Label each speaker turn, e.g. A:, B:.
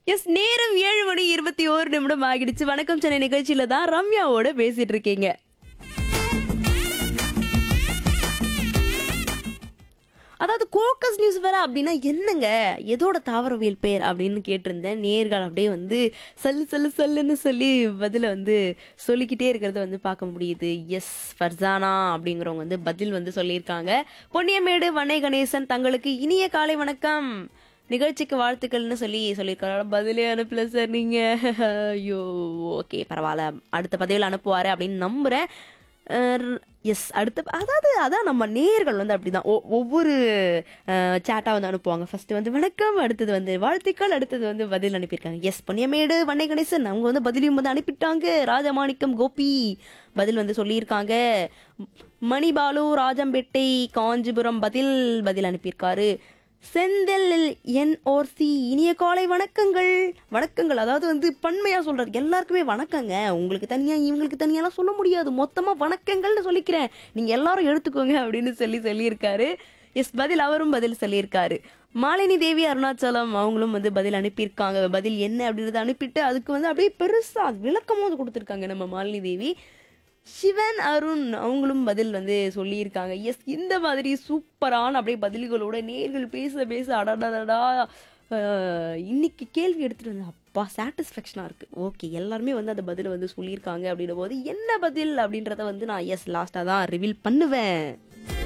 A: S நேரம் ஏழு மணி இருபத்தி ஓரு நிமிடம் ஆகிடுச்சு வணக்கம் சென்னை நிகழ்ச்சியில தான் ரம்யாவோட பேசிட்டு இருக்கீங்க அதாவது கோக்கஸ் நியூஸ் வேற அப்படின்னா என்னங்க எதோட தாவரவியல் பேர் அப்படின்னு கேட்டிருந்தேன் நேர்கள் அப்படியே வந்து சல்லு சல்லு சல்லுன்னு சொல்லி பதில வந்து சொல்லிக்கிட்டே இருக்கிறத வந்து பார்க்க முடியுது எஸ் ஃபர்சானா அப்படிங்கிறவங்க வந்து பதில் வந்து சொல்லியிருக்காங்க பொன்னியமேடு வண்ணை கணேசன் தங்களுக்கு இனிய காலை வணக்கம் நிகழ்ச்சிக்கு வாழ்த்துக்கள்னு சொல்லி சொல்லியிருக்காரு பதிலே அனுப்பல சார் நீங்க ஐயோ ஓகே பரவாயில்ல அடுத்த பதிவில் அனுப்புவாரு அப்படின்னு நம்புறேன் எஸ் அடுத்த அதாவது அதான் நம்ம நேர்கள் வந்து அப்படிதான் ஒ- ஒவ்வொரு சேட்டாக வந்து அனுப்புவாங்க ஃபர்ஸ்ட் வந்து வணக்கம் அடுத்தது வந்து வாழ்த்துக்கள் அடுத்தது வந்து பதில் அனுப்பியிருக்காங்க எஸ் பொன்னியமேடு வண்ணை கணேசன் அவங்க வந்து பதிலையும் வந்து அனுப்பிட்டாங்க ராஜமாணிக்கம் கோபி பதில் வந்து சொல்லியிருக்காங்க மணிபாலு ராஜம்பேட்டை காஞ்சிபுரம் பதில் பதில் அனுப்பியிருக்காரு செந்தில் என்ஓசி இனிய காலை வணக்கங்கள் வணக்கங்கள் அதாவது வந்து பன்மையா சொல்றாரு எல்லாருக்குமே வணக்கங்க உங்களுக்கு தனியா இவங்களுக்கு தனியாலாம் சொல்ல முடியாது மொத்தமா வணக்கங்கள்னு சொல்லிக்கிறேன் நீங்க எல்லாரும் எடுத்துக்கோங்க அப்படின்னு சொல்லி சொல்லியிருக்காரு எஸ் பதில் அவரும் பதில் சொல்லியிருக்காரு மாலினி தேவி அருணாச்சலம் அவங்களும் வந்து பதில் அனுப்பியிருக்காங்க பதில் என்ன அப்படின்றத அனுப்பிட்டு அதுக்கு வந்து அப்படியே பெருசா விளக்கமும் வந்து கொடுத்துருக்காங்க நம்ம மாலினி தேவி சிவன் அருண் அவங்களும் பதில் வந்து சொல்லியிருக்காங்க எஸ் இந்த மாதிரி சூப்பரான அப்படியே பதில்களோட நேர்கள் பேச பேச அடடடடா அஹ், இன்னைக்கு கேள்வி எடுத்துட்டு வந்து அப்பா சாட்டிஸ்ஃபேக்ஷனாக இருக்குது ஓகே எல்லாருமே வந்து அந்த பதிலை வந்து சொல்லியிருக்காங்க அப்படின்னும் போது என்ன பதில் அப்படின்றத வந்து நான் எஸ் லாஸ்ட்டாக தான் ரிவீல் பண்ணுவேன்